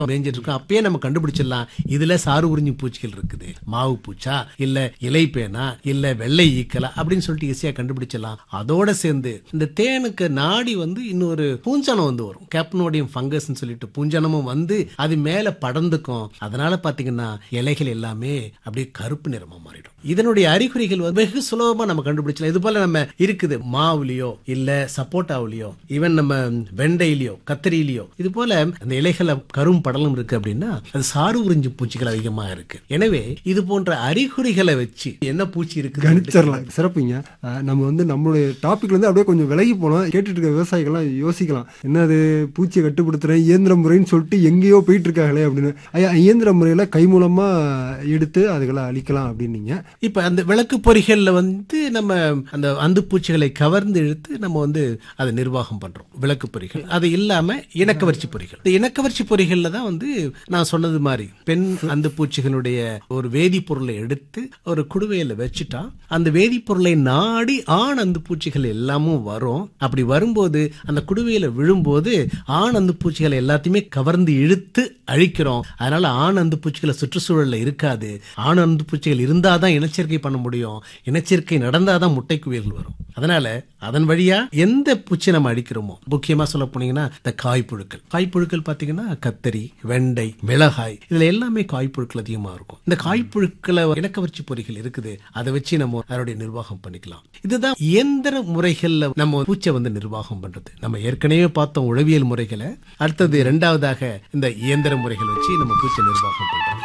மேய்ஞ்சிட்டு இருக்கும் அப்பயே நம்ம கண்டுபிடிச்சிடலாம் இதுல சாறு உறிஞ்சும் பூச்சிகள் இருக்குது மாவு பூச்சா இல்ல இலை பேனா இல்ல வெள்ளை ஈக்கலா அப்படின்னு சொல்லிட்டு ஈஸியா கண்டுபிடிச்சிடலாம் அதோட சேர்ந்து இந்த தேனுக்கு நாடி வந்து இன்னொரு பூஞ்சனம் வந்து வரும் கேப்னோடியம் ஃபங்கஸ் சொல்லிட்டு பூஞ்சனமும் வந்து அது மேல படர்ந்துக்கும் அதனால பாத்தீங்கன்னா இலைகள் எல்லாமே அப்படியே கருப்பு நிறமா மாறிடும் இதனுடைய அறிகுறிகள் வந்து வெகு சுலபமா நம்ம கண்டுபிடிச்சலாம் இது போல நம்ம இருக்குது மாவுலயோ இல்ல சப்போட்டாவுலயோ ஈவன் நம்ம வெண்டையிலயோ கத்திரியிலயோ இது போல அந்த இலைகள கரும் படலம் இருக்கு அப்படின்னா அது சாறு உறிஞ்சும் பூச்சிகள் அதிகமா இருக்கு எனவே இது போன்ற அறிகுறிகளை வச்சு என்ன பூச்சி இருக்கு கணிச்சிடலாம் சிறப்புங்க அஹ் நம்ம வந்து நம்மளுடைய டாபிக்ல இருந்து அப்படியே கொஞ்சம் விலகி போனோம் கேட்டுட்டு இருக்க விவசாயிகள்லாம் யோசிக்கலாம் என்னது பூச்சியை கட்டுப்படுத்துறேன் இயந்திர முறைன்னு சொல்லிட்டு எங்கேயோ போயிட்டு இருக்காங்களே அப்படின்னு ஐயா இயந்திர முறையில கை மூலமா எடுத்து அதுகளை அழிக்கலாம் அப்படின்னீங்க இப்ப அந்த விளக்கு பொறிகள்ல வந்து நம்ம அந்த அந்து பூச்சிகளை கவர்ந்து இழுத்து நம்ம வந்து அதை நிர்வாகம் பண்றோம் விளக்கு பொறிகள் அது இல்லாம இணக்கவர்ச்சி பொறிகள் இந்த இணக்கவர்ச்சி பொறிகள்ல தான் வந்து நான் சொன்னது மாதிரி பெண் அந்து பூச்சிகளுடைய ஒரு வேதிப்பொருளை எடுத்து ஒரு குடுவையில வச்சுட்டா அந்த வேதிப்பொருளை நாடி ஆண் அந்து பூச்சிகள் எல்லாமும் வரும் அப்படி வரும்போது அந்த குடுவையில விழும்போது ஆண் அந்து பூச்சிகளை எல்லாத்தையுமே கவர்ந்து இழுத்து அழிக்கிறோம் அதனால ஆண் அந்து பூச்சிகளை சுற்றுச்சூழல்ல இருக்காது ஆண் அந்து பூச்சிகள் இருந்தாதான் இனச்சேர்க்கை பண்ண முடியும் இனச்சேர்க்கை நடந்தாதான் முட்டை குவியல்கள் வரும் அதனால அதன் வழியா எந்த பூச்சி நம்ம அழிக்கிறோமோ முக்கியமா சொல்ல போனீங்கன்னா இந்த காய்ப்புழுக்கள் காய்ப்புழுக்கள் பாத்தீங்கன்னா கத்தரி வெண்டை மிளகாய் இதுல எல்லாமே காய்ப்புழுக்கள் அதிகமா இருக்கும் இந்த காய்ப்புழுக்களை இணக்கவர்ச்சி பொறிகள் இருக்குது அதை வச்சு நம்ம அதனுடைய நிர்வாகம் பண்ணிக்கலாம் இதுதான் இயந்திர முறைகள்ல நம்ம பூச்சை வந்து நிர்வாகம் பண்றது நம்ம ஏற்கனவே பார்த்தோம் உளவியல் முறைகளை அடுத்தது இரண்டாவதாக இந்த இயந்திர முறைகள் வச்சு நம்ம பூச்சை நிர்வாகம் பண்றோம்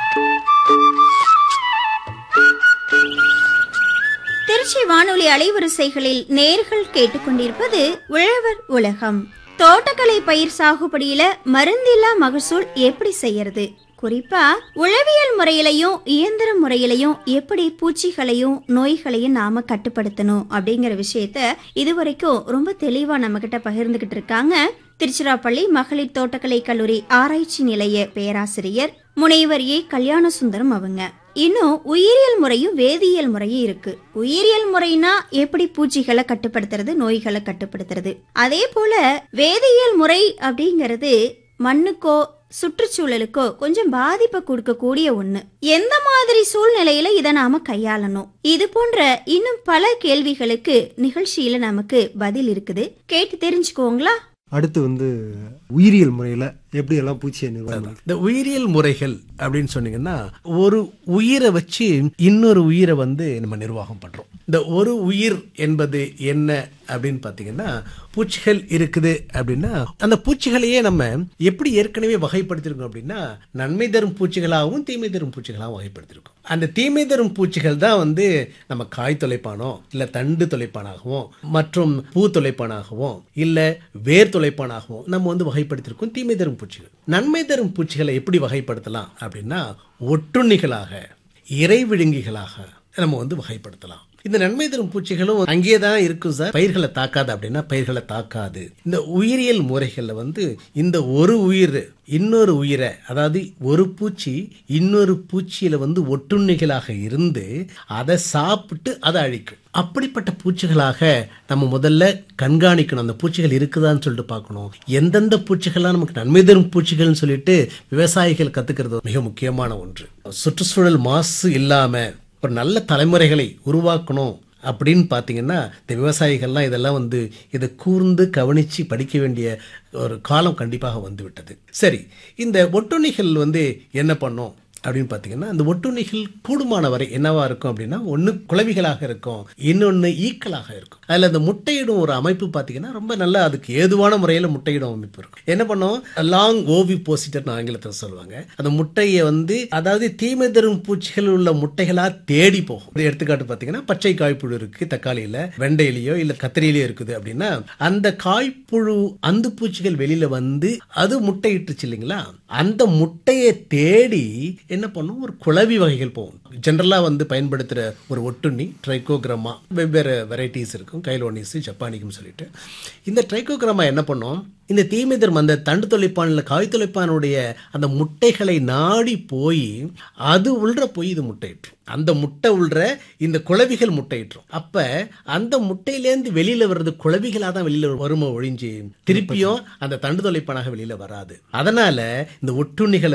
திருச்சி வானொலி அலைவரிசைகளில் நேர்கள் கேட்டுக்கொண்டிருப்பது உழவர் உலகம் தோட்டக்கலை பயிர் சாகுபடியில மருந்தில்லா மகசூல் எப்படி செய்யறது குறிப்பா உளவியல் முறையிலையும் இயந்திர முறையிலையும் எப்படி பூச்சிகளையும் நோய்களையும் நாம கட்டுப்படுத்தணும் அப்படிங்கிற விஷயத்த இதுவரைக்கும் ரொம்ப தெளிவா நம்ம கிட்ட பகிர்ந்துகிட்டு இருக்காங்க திருச்சிராப்பள்ளி மகளிர் தோட்டக்கலை கல்லூரி ஆராய்ச்சி நிலைய பேராசிரியர் முனைவர் ஏ கல்யாண சுந்தரம் அவங்க இன்னும் உயிரியல் முறையும் வேதியியல் முறையும் இருக்கு உயிரியல் முறைனா எப்படி பூச்சிகளை கட்டுப்படுத்துறது நோய்களை கட்டுப்படுத்துறது அதே போல வேதியியல் முறை அப்படிங்கிறது மண்ணுக்கோ சுற்றுச்சூழலுக்கோ கொஞ்சம் பாதிப்பை கொடுக்கக்கூடிய ஒண்ணு எந்த மாதிரி சூழ்நிலையில இதை நாம கையாளணும் இது போன்ற இன்னும் பல கேள்விகளுக்கு நிகழ்ச்சியில நமக்கு பதில் இருக்குது கேட்டு தெரிஞ்சுக்கோங்களா அடுத்து வந்து உயிரியல் முறையில எப்படி எல்லாம் பூச்சியை நிர்வாகம் இந்த உயிரியல் முறைகள் அப்படின்னு சொன்னீங்கன்னா ஒரு உயிரை வச்சு இன்னொரு உயிரை வந்து நம்ம நிர்வாகம் பண்றோம் இந்த ஒரு உயிர் என்பது என்ன அப்படின்னு பாத்தீங்கன்னா பூச்சிகள் இருக்குது அப்படின்னா அந்த பூச்சிகளையே நம்ம எப்படி ஏற்கனவே வகைப்படுத்திருக்கோம் அப்படின்னா நன்மை தரும் பூச்சிகளாகவும் தீமை தரும் பூச்சிகளாகவும் வகைப்படுத்திருக்கோம் அந்த தீமை தரும் பூச்சிகள் தான் வந்து நம்ம காய் தொலைப்பானோ இல்ல தண்டு தொலைப்பானாகவும் மற்றும் பூ தொலைப்பானாகவும் இல்ல வேர் தொலைப்பானாகவும் நம்ம வந்து வகைப்படுத்தியிருக்கோம் தீமை தரும் பூச்சிகள் நன்மை தரும் பூச்சிகளை எப்படி வகைப்படுத்தலாம் அப்படின்னா ஒட்டுண்ணிகளாக இறை விழுங்கிகளாக நம்ம வந்து வகைப்படுத்தலாம் இந்த நன்மை தரும் பூச்சிகளும் அங்கேயே தான் இருக்கும் சார் பயிர்களை தாக்காது அப்படின்னா பயிர்களை தாக்காது இந்த உயிரியல் முறைகள்ல வந்து இந்த ஒரு உயிர் இன்னொரு உயிரை அதாவது ஒரு பூச்சி இன்னொரு பூச்சியில வந்து ஒட்டுண்ணிகளாக இருந்து அதை சாப்பிட்டு அதை அழிக்கும் அப்படிப்பட்ட பூச்சிகளாக நம்ம முதல்ல கண்காணிக்கணும் அந்த பூச்சிகள் இருக்குதான்னு சொல்லிட்டு பார்க்கணும் எந்தெந்த பூச்சிகள்லாம் நமக்கு நன்மை தரும் பூச்சிகள்னு சொல்லிட்டு விவசாயிகள் கத்துக்கிறது மிக முக்கியமான ஒன்று சுற்றுச்சூழல் மாசு இல்லாம ஒரு நல்ல தலைமுறைகளை உருவாக்கணும் அப்படின்னு பார்த்தீங்கன்னா இந்த விவசாயிகள்லாம் இதெல்லாம் வந்து இதை கூர்ந்து கவனித்து படிக்க வேண்டிய ஒரு காலம் கண்டிப்பாக வந்து விட்டது சரி இந்த ஒட்டுண்ணிகள் வந்து என்ன பண்ணும் அப்படின்னு பார்த்தீங்கன்னா அந்த ஒட்டுண்ணிகள் கூடுமான வரை என்னவா இருக்கும் அப்படின்னா ஒன்று குளவிகளாக இருக்கும் இன்னொன்று ஈக்களாக இருக்கும் அதில் அந்த முட்டையிடும் ஒரு அமைப்பு பார்த்தீங்கன்னா ரொம்ப நல்லா அதுக்கு ஏதுவான முறையில் முட்டையிடும் அமைப்பு இருக்கும் என்ன பண்ணும் லாங் ஓவி போசிட்டர்னு ஆங்கிலத்தில் சொல்லுவாங்க அந்த முட்டையை வந்து அதாவது தீமை தரும் பூச்சிகள் உள்ள முட்டைகளா தேடி போகும் ஒரு எடுத்துக்காட்டு பார்த்தீங்கன்னா பச்சை காய்ப்புழு இருக்கு தக்காளியில வெண்டையிலையோ இல்ல கத்திரியிலையோ இருக்குது அப்படின்னா அந்த காய்ப்புழு அந்த பூச்சிகள் வெளியில வந்து அது முட்டையிட்டுச்சு இல்லைங்களா அந்த முட்டையை தேடி என்ன பண்ணும் ஒரு குளவி வகைகள் போகும் ஜென்ரலாக வந்து பயன்படுத்துகிற ஒரு ஒட்டுண்ணி ட்ரைகோகிராமா வெவ்வேறு வெரைட்டிஸ் இருக்கும் கைலோனிஸ் ஜப்பானிக்கும் சொல்லிட்டு இந்த ட்ரைகோகிராமா என்ன பண்ணும் இந்த தீமிதிர் அந்த தண்டு தொலைப்பானில் காய் தொலைப்பானுடைய அந்த முட்டைகளை நாடி போய் அது உள்ற போய் இது முட்டையிட்டுரும் அந்த முட்டை உள்ற இந்த குளவிகள் முட்டையிட்டுரும் அப்ப அந்த முட்டையிலேருந்து வெளியில வர்றது குளவிகளாக தான் வெளியில வருமோ ஒழிஞ்சு திருப்பியும் அந்த தண்டு தொலைப்பானாக வெளியில வராது அதனால இந்த ஒட்டுண்ணிகளை